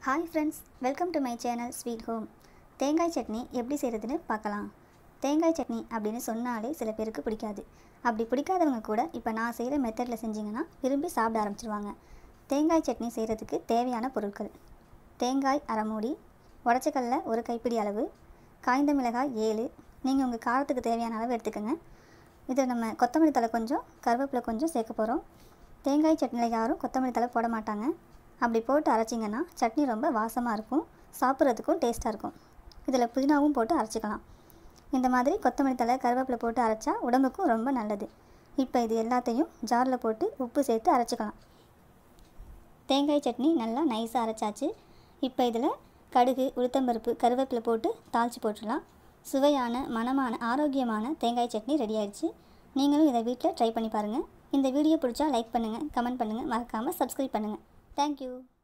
hi friends welcome to my channel sweet home தேங்காய் சட்னி எப்படி செய்கிறதுன்னு பார்க்கலாம் தேங்காய் சட்னி அப்படின்னு சொன்னாலே சில பேருக்கு பிடிக்காது அப்படி பிடிக்காதவங்க கூட இப்போ நான் செய்கிற மெத்தடில் செஞ்சிங்கன்னா விரும்பி சாப்பிட ஆரம்பிச்சிருவாங்க தேங்காய் சட்னி செய்கிறதுக்கு தேவையான பொருட்கள் தேங்காய் அரை மூடி உடச்சக்கல்ல ஒரு கைப்பிடி அளவு காய்ந்த மிளகாய் ஏழு நீங்கள் உங்கள் காரத்துக்கு தேவையான அளவு எடுத்துக்கோங்க இதில் நம்ம கொத்தமல்லி தழை கொஞ்சம் கருவேப்பிலை கொஞ்சம் சேர்க்க போகிறோம் தேங்காய் சட்னியில் யாரும் கொத்தமல்லி தழை போட மாட்டாங்க அப்படி போட்டு அரைச்சிங்கன்னா சட்னி ரொம்ப வாசமாக இருக்கும் சாப்பிட்றதுக்கும் டேஸ்ட்டாக இருக்கும் இதில் புதினாவும் போட்டு அரைச்சிக்கலாம் இந்த மாதிரி கொத்தமல்லி தழை கருவேப்பிலை போட்டு அரைச்சா உடம்புக்கும் ரொம்ப நல்லது இப்போ இது எல்லாத்தையும் ஜாரில் போட்டு உப்பு சேர்த்து அரைச்சிக்கலாம் தேங்காய் சட்னி நல்லா நைஸாக அரைச்சாச்சு இப்போ இதில் கடுகு உளுத்தம்பருப்பு கருவேப்பிலை போட்டு தாளித்து போட்டுடலாம் சுவையான மணமான ஆரோக்கியமான தேங்காய் சட்னி ரெடி ஆயிடுச்சு நீங்களும் இதை வீட்டில் ட்ரை பண்ணி பாருங்கள் இந்த வீடியோ பிடிச்சா லைக் பண்ணுங்கள் கமெண்ட் பண்ணுங்கள் மறக்காமல் சப்ஸ்கிரைப் பண்ணுங்கள் தேங்க்யூ